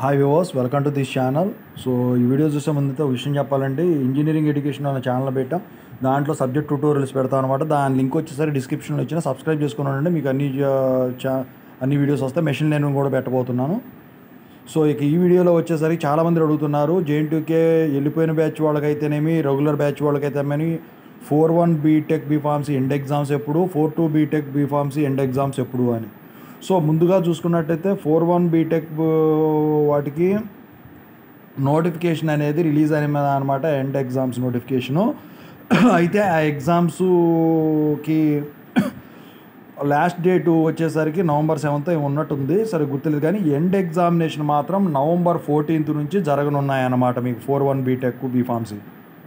hi viewers welcome to this channel so ఈ video చూసే ముందుతో ఒక విషయం చెప్పాలంటే ఇంజనీరింగ్ ఎడ్యుకేషన్ అనే ఛానల్ పెట్టాం దాంట్లో సబ్జెక్ట్ ట్యూటోరియల్స్ పెడతాం అనమాట దాని లింక్ వచ్చేసరికి డిస్క్రిప్షన్లో ఇచ్చిన సబ్స్క్రైబ్ చేసుకుని ఉండండి మీకు అన్ని ఆ, చా- అన్ని వీడియోస్ వస్తాయి మెషిన్ లెర్నింగ్ కూడా పెట్టబోతున్నాను సో ఇక ఈ వీడియోలో వచ్చేసరికి చాలామంది అడుగుతున్నారు జేఎన్టీకే వెళ్ళిపోయిన బ్యాచ్ వాళ్ళకైతేనేమి రెగ్యులర్ బ్యాచ్ వాళ్ళకైతేనేమి four one BTech B pharmacy end exams ఎప్పుడు four two BTech B pharmacy end exams ఎప్పుడు అని సో ముందుగా చూసుకున్నట్టయితే ఫోర్ వన్ బీటెక్ వాటికి నోటిఫికేషన్ అనేది రిలీజ్ అయిన అనమాట ఎండ్ ఎగ్జామ్స్ నోటిఫికేషను అయితే ఆ ఎగ్జామ్స్కి లాస్ట్ డేట్ వచ్చేసరికి నవంబర్ సెవెంత్ ఉన్నట్టుంది సరే గుర్తులేదు కానీ ఎండ్ ఎగ్జామినేషన్ మాత్రం నవంబర్ ఫోర్టీన్త్ నుంచి జరగనున్నాయన్నమాట మీకు four one BTech B pharmacy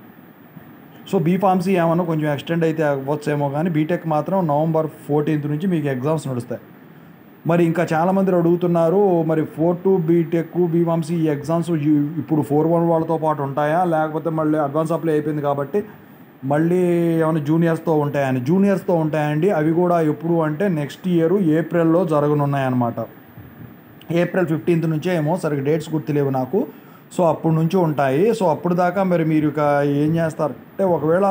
so B pharmacy ఏమన్నా కొంచెం ఎక్స్టెండ్ అయితే అవ్వచ్చేమో కానీ బీటెక్ మాత్రం నవంబర్ ఫోర్టీన్త్ నుంచి మీకు ఎగ్జామ్స్ నడుస్తాయి మరి ఇంకా చాలామంది అడుగుతున్నారు మరి ఫోర్ టూ బీటెక్ బీఫార్మసీ ఈ ఎగ్జామ్స్ ఈ- ఇప్పుడు ఫోర్ వన్ వాళ్ళతో పాటు ఉంటాయా లేకపోతే మళ్ళీ అడ్వాన్స్ అప్లై అయిపోయింది కాబట్టి మళ్ళీ ఏమైనా జూనియర్స్తో ఉంటాయని జూనియర్స్తో ఉంటాయండి అవి కూడా ఎప్పుడు అంటే నెక్స్ట్ ఇయర్ ఏప్రిల్లో జరగనున్నాయన్నమాట ఏప్రిల్ ఫిఫ్టీన్త్ నుంచే ఏమో సరిగ్గా డేట్స్ గుర్తులేవు నాకు సో అప్పటి నుంచి ఉంటాయి సో అప్పుడు దాకా మరి మీరు ఇక ఏం చేస్తారు అంటే ఒకవేళ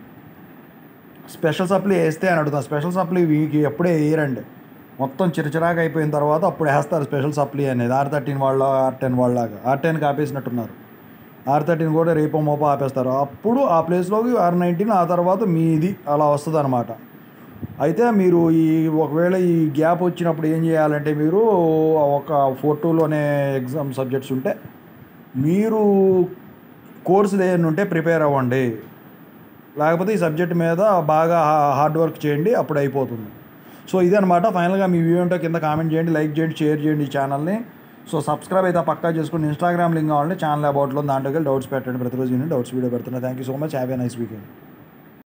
స్పెషల్ సప్లీ వేస్తే అని అడుగుతాను స్పెషల్ సప్లీ వీకి ఎప్పుడే వేయరండి మొత్తం చిరచిరాగా అయిపోయిన తర్వాత అప్పుడు వేస్తారు స్పెషల్ సప్లీ అనేది ఆర్ థర్టీన్ వాళ్ళ ఆర్ టెన్ వాళ్ళలాగా ఆర్ టెన్కి ఆపేసినట్టున్నారు ఆర్ థర్టీన్ కూడా రేపో మోపో ఆపేస్తారు అప్పుడు ఆ ప్లేస్లోకి ఆర్ నైన్టీన్ ఆ తర్వాత మీది అలా వస్తుంది అనమాట అయితే మీరు ఈ ఒకవేళ ఈ గ్యాప్ వచ్చినప్పుడు ఏం చేయాలంటే మీరు ఒక ఫోర్ టూలోనే ఎగ్జామ్ సబ్జెక్ట్స్ ఉంటే మీరు కోర్సులు ఏమైనా ఉంటే ప్రిపేర్ అవ్వండి లేకపోతే ఈ సబ్జెక్ట్ మీద బాగా హా- హార్డ్ వర్క్ చేయండి అప్పుడు అయిపోతుంది సో ఇదనమాట ఫైనల్గా మీ వీడియో ఉంటే కింద కామెంట్ చేయండి లైక్ చేయండి షేర్ చేయండి ఈ ఛానల్ని సో సబ్స్క్రైబ్ అయితే పక్కా చేసుకుని ఇన్స్టాగ్రామ్ లింక్ కావాలంటే ఛానల్ అబౌట్లో దాంట్లోకి డౌట్స్ పెట్టండి ప్రతిరోజు నేను డౌట్స్ వీడియో పెడుతున్నా thank you so much have a nice weekend